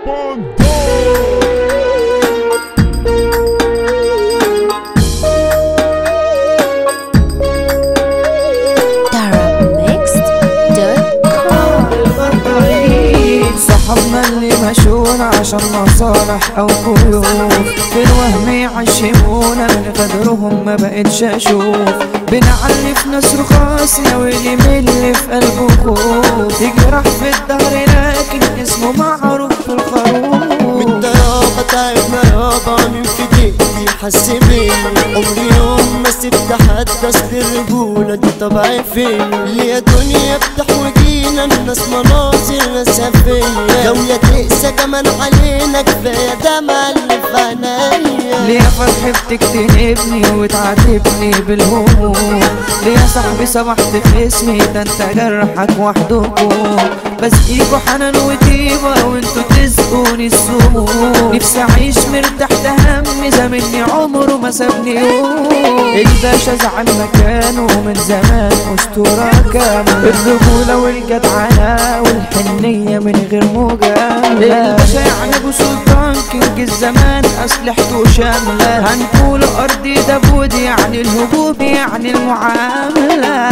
صحابنا اللي مشونا عشان مصالح او كيوف في الوهم يعشمونا من غدرهم ما بقتش اشوف بنعلي في ناس رخاص واللي ملي في قلبه خوف يجرح في الدهر لكن اسمه معروف في الخروف من طيابة تعبنا يابا من في دقيقتي حس بيا عمري يوم ما سبت حد اصل الرجولة دي طبعي فيا ليه دنيا بتحوجينا الناس مناظر ناسها فيا لو يا تقسى كمان علينا كفاية دمع اللي في عينيا ليه يا فرحي بتكتنبني وتعاتبني بالهموم ليه يا صاحبي سمحت في اسمي ده انت جرحك وحدكم بسقيكوا حنان وطيبة وانتوا تسقوني السموم نفسي اعيش مرتاح ده هم زمني عمره ما سابني يوم الباشا زعل مكانه من زمان اسطورة كامل الرجولة والجدعنة والحنية من غير مجاملة الباشا يعني ابو سلطان كينج الزمان اسلحته شاملة هنقول ارضي داوود يعني الهجوم يعني المعاملة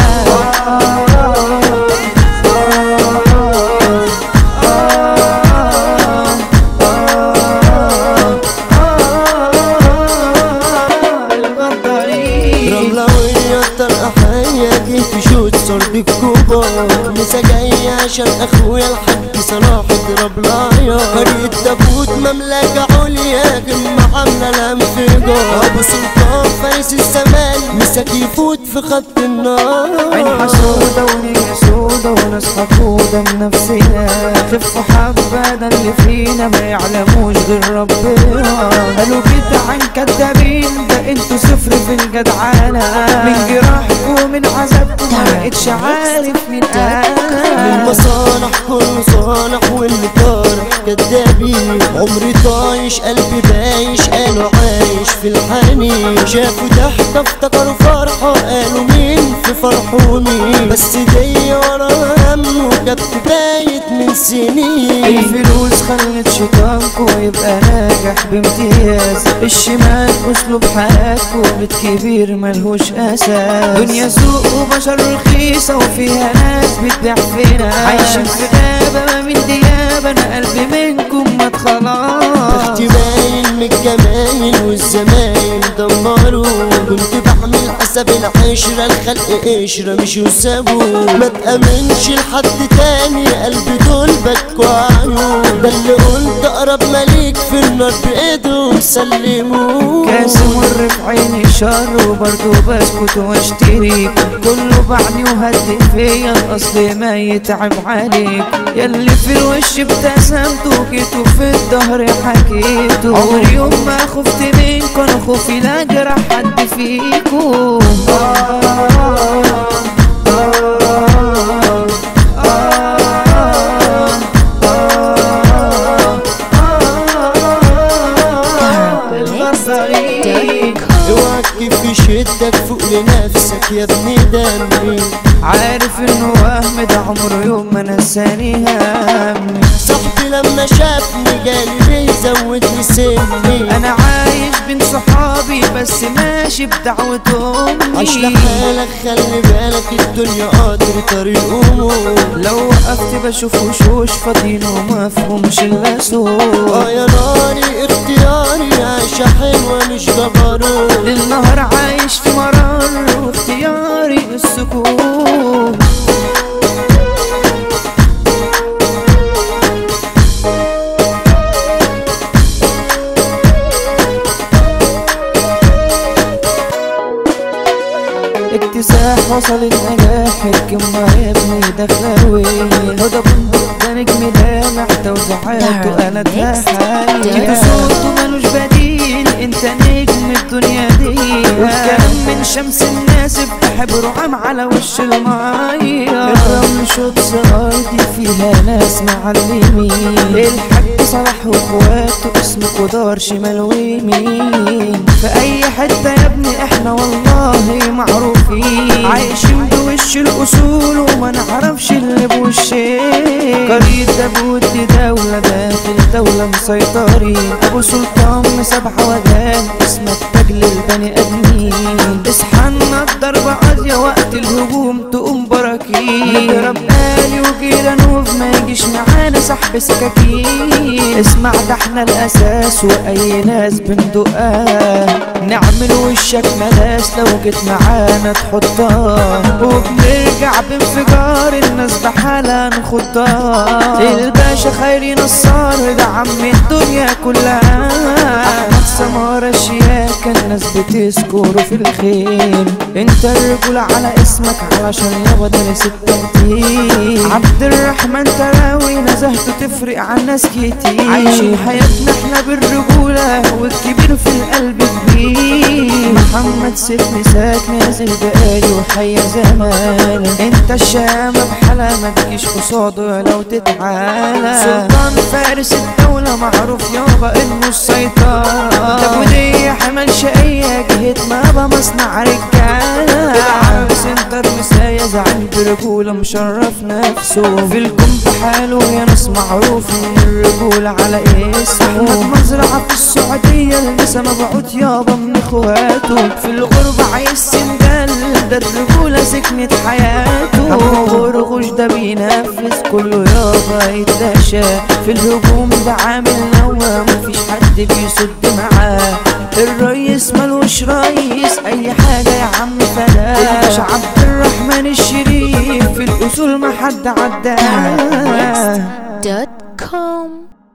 رملوية طرقة حية جيت شوت صار بالكوبار لسه جاي عشان اخويا الحاج صلاح اضرب لايا قرية تابوت مملكة عليا جمع عاملة الانفجار ابو سلطان فارس الزمان مسك يفوت في خط النار عين حسودة ونية سودة وناس حقودة من نفسنا خفوا حبة ده اللي فينا ما يعلموش غير ربنا قالوا كده عن كدابين ده انتوا صفر في الجدعانة من جراحكم من عذابكم ما بقتش عارف مين انا المصالح كله صالح واللي طارح كدابين عمري طايش قلبي بايش قالوا عايش في الحنين شافوا تحت افتكروا فرحة قالوا مين في فرحه ومين بس دي ورا هم وجبت بايت من سنين الفلوس خلت شيطانكو يبقى ناجح بامتياز الشمال اسلوب حياتكو بيت كبير ملهوش اساس دنيا سوق وبشر رخيصة وفيها ناس بتبيع فينا عايشين في غابة ما من ديابة انا قلبي منكم مات خلاص اختي باين من الجمايل والزمايل دمروا كنت بعمل حسب العشرة الخلق قشرة مش يسابوا ما تأمنش لحد تاني قلبي دول بكوا عيون ده اللي قلت اقرب مليك في النار بايدهم سلموا كاس مر في عيني شر وبرضه بسكت واشتريك كله بعني وهدي فيا الاصل ما يتعب عليك ياللي في الوش ابتسمتوا جيتوا في الظهر حكيتوا عمري يوم ما خفت منكم انا خوفي لا اجرح حد فيكم اوعك كيف يشدك فوق لنفسك يا ابني دمي عارف انه وهم ده عمره يوم ما نساني همي صاحبي لما شافني جالي بيزودني سني انا عايش بين صحابي بس ماشي بدعوة عيش امي لحالك خلي بالك الدنيا قدر طريق امور لو وقفت بشوف وشوش فاضيين ومفهومش الا صوت اه يا ناري اختياري عيشة حلوة مش جبروت للنهار عايش في مرار واختياري السكون اكتساح وصل النجاح الكمة يا ابني داخلة وين هدى بندق ده نجم لامع توزيعاته قالتها حي جيتوا صوته ملوش بديل انت نجم الدنيا دي والكلام من شمس الناس بحبره عم على وش المية الرمل شوط صغيرتي فيها ناس معلمين الحاج صلاح واخواته اسمه كدار شمال ويمين في اي حتة يا ابني احنا والله معروفين عايشين بوش الاصول وما نعرفش اللي بوشين قرية داوود دي دولة داخل الدولة مسيطرين ابو سلطان مسابحة ودان اسمك تاج للبني ادمين اصحى الضربة قاضية وقت الهجوم تقوم براكين نضرب آلي وجيرانوف ما يجيش معانا سحب سكاكين اسمع ده احنا الاساس واي ناس بندقها نعمل وشك ملاس لو جيت معانا تحطها وبنرجع بانفجار الناس بحالها نخضها الباشا خيري نصار ده عم الدنيا كلها احمد سمارة شياكة الناس بتذكره في الخير انت الرجولة على اسمك علشان يابا دارس الترتيب عبد الرحمن تراوي نزهته تفرق عن ناس كتير عايشين حياتنا احنا بالرجولة والكبير في القلب كبير محمد سيف مساك نازل بقالي وحيا زمان انت الشامة بحالة ما تجيش قصاده لو تتعالى سلطان فارس الدولة معروف يابا انه السيطرة طب ودي حمل شقية جهة ما مصنع رجالة العرب سنتر مسايا زعل برجولة مشرف نفسه في الكون بحاله يا ناس معروف من الرجولة على اسمه احمد مزرعة في السعودية المسا مبعوت يابا من اخواته في الغربة عايز سندال ده الرجولة سكنت حياته ابو غرغوش ده بينفذ كله يابا يتلاشى في الهجوم ده عامل نوى مفيش حد بيصد معاه الريس ملوش ريس اي حاجة يا عم فلا الباشا عبد الرحمن الشريف في الاصول ما حد عداه دوت